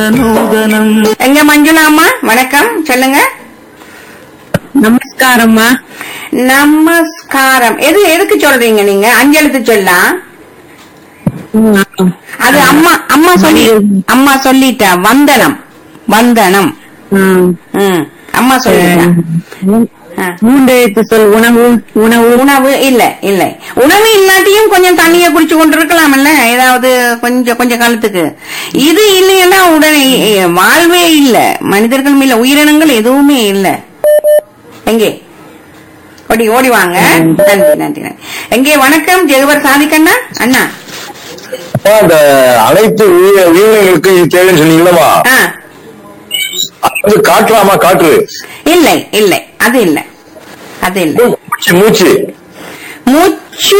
நூதனம் எங்க மஞ்சுளா அம்மா வணக்கம் சொல்லுங்க நமஸ்காரம்மா நமஸ்காரம் எது எதுக்கு சொல்றீங்க நீங்க அஞ்செழுத்து சொல்லலாம் அது அம்மா அம்மா சொல்லி அம்மா சொல்லிட்டா வந்தனம் வந்தனம் ம். ம் அம்மா சொல்லிட்டா ஆ. மூன்றெழுத்து சொல் உணவு உணவு உணவு இல்ல இல்ல உணவு இல்லாட்டியும் கொஞ்சம் தண்ணிய குடிச்சு கொண்டு இருக்கலாம்ல ஏதாவது கொஞ்சம் கொஞ்ச காலத்துக்கு இது இல்லைன்னா உடனே எ, வாழ்வே இல்ல மனிதர்களும் இல்ல உயிரினங்கள் எதுவுமே இல்ல எங்கே ஓடி ஓடி வாங்க நன்றி நன்றி நன்றி எங்கே வணக்கம் ஜெகவர் சாதிக்கண்ணா அண்ணா அப்பா, இந்த அனைத்து உயிர் உயிரினங்களுக்கு இது தேவைன்னு சொன்னீங்களா ஆ அது காற்றலாமா காற்று இல்லை இல்லை அது இல்லை அது இல்லை மூச்சு மூச்சு மூச்சு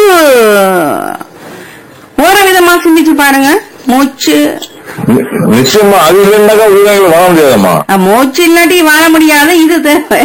ஒரு விதமா சிந்திச்சு பாருங்க மூச்சு நி- நிச்சயமா அது இல்லைன்னாக்கா உயிரினங்கள் வாழ முடியாதம்மா அஹ், மூச்சு இல்லாட்டி வாழ முடியாது இது தேவை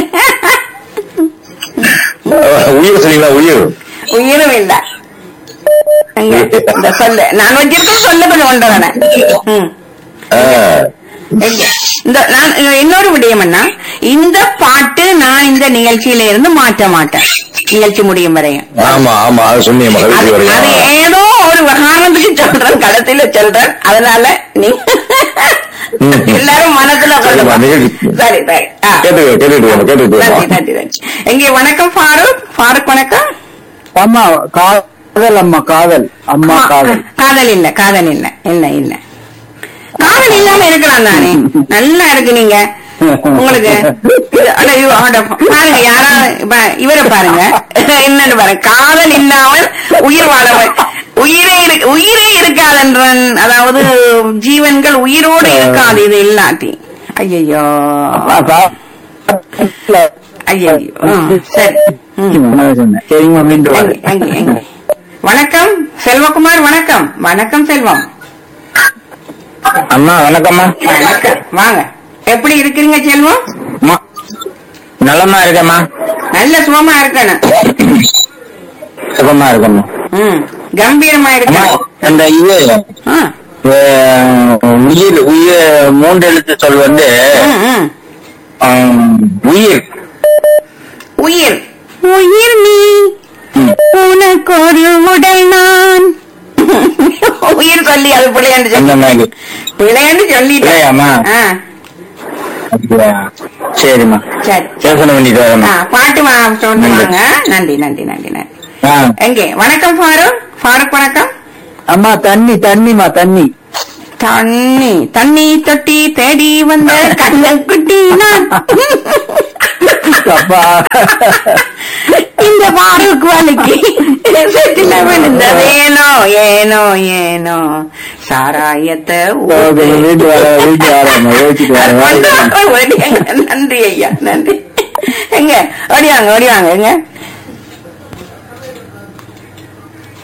உயிர் சொன்னீங்களா உயிர் உயிரும் இல்ல அங்க, இந்த சொல்லு நான் வச்சிருக்க சொல்ல கொஞ்சம் கொண்டு வரேன் ம். ஆ. எங்க? இந்த நான் இன்னொரு விடயம் என்ன இந்த பாட்டு நான் இந்த நிகழ்ச்சியில இருந்து மாற்ற மாட்டேன் நிகழ்ச்சி முடியும் வரையும் ஆமா ஆமா அது சொன்னீங்க அது கடைசி அது வரையும் ஏதோ ஒரு காரணத்துக்கு சொல்றேன் கடைசியில சொல்றேன் அதனால நீ ம். எல்லாரும் மனசுல சரிம்மா, கொள்ளுங்க. நிகழ்ச்சி. சரி சரி ஆ. கேட்டுக்க கேட்டுட்டு வாங்க, கேட்டுட்டு நன்றி வாங்க. நன்றி நன்றி எங்கே வணக்கம் ஃபாரூக் ஃபாரூக் வணக்கம் அம்மா காதல் அம்மா காதல் அம்மா ஆ, காதல் காதல் இல்ல காதல் இல்ல இல்ல இல்ல காதல் இல்லாம இருக்கலாம் தானே நல்லா இருக்கு நீங்க உங்களுக்கு இது- அட, ஐயோ, அட, பாருங்க யாராவது இப்ப இவரை பாருங்க என்னன்னு பாருங்க காதல் இல்லாமல் உயிர் வாழ உயிரே இரு- உயிரே இருக்காதென்ற அதாவது ஜீவன்கள் உயிரோடு இருக்காது இது இல்லாட்டி ஐயோ ஐயோ சரி ம். சரிங்கம்மா மீண்டும் எங்க, எங்க, எங்க? வணக்கம் செல்வகுமார் வணக்கம் வணக்கம் செல்வம் அம்மா வணக்கம்மா வணக்கம் வாங்க எப்படி இருக்கிறீங்க செல்வம் அம்மா நலமா இருக்கம்மா நல்ல சுகமா இருக்கணும் சுகமா இருக்கம்மா ம் கம்பீரமா அம்மா இருக்கணும் அந்த இது ஆ, அஹ், உயிர் உயிர் மூன்று எழுத்து சொல் வந்து ம், ம். ஆம், உயிர் உயிர் உயிர் நீ உனக்கு ஒரு உடல் நான் உயிர் சொல்லி அது பிள்ளையாண்டு அந்த சொல்லி மாதிரி பிள்ளையாண்டு சொல்லிட்டேன் பிள்ளையாம்மா? ஆ, அப்படியா? சரிம்மா சரி யோசனை பண்ணிட்டு ஆ, வரேம்மா பாட்டு வா சொன்னாங்க நன்றி நன்றி நன்றி நன்றி ஆ. எங்கே வணக்கம் ஃபாரூக் ஃபாரூக் வணக்கம் அம்மா தண்ணி தண்ணிமா தண்ணி தண்ணி தண்ணி தொட்டி தேடி வந்த கண்ணக்குட்டி நான் அப்பா இந்த பாருக்கு வலிக்கு செட்டில விழுந்தது ஏனோ ஏனோ ஏனோ சாராயத்தை ஊத்து. வீட்டு வர வீட்டு வரேம்மா யோசிச்சுட்டு வரேன் ஓடியாங்க. நன்றி ஐயா நன்றி எங்க ஓடிவாங்க ஓடிவாங்க எங்க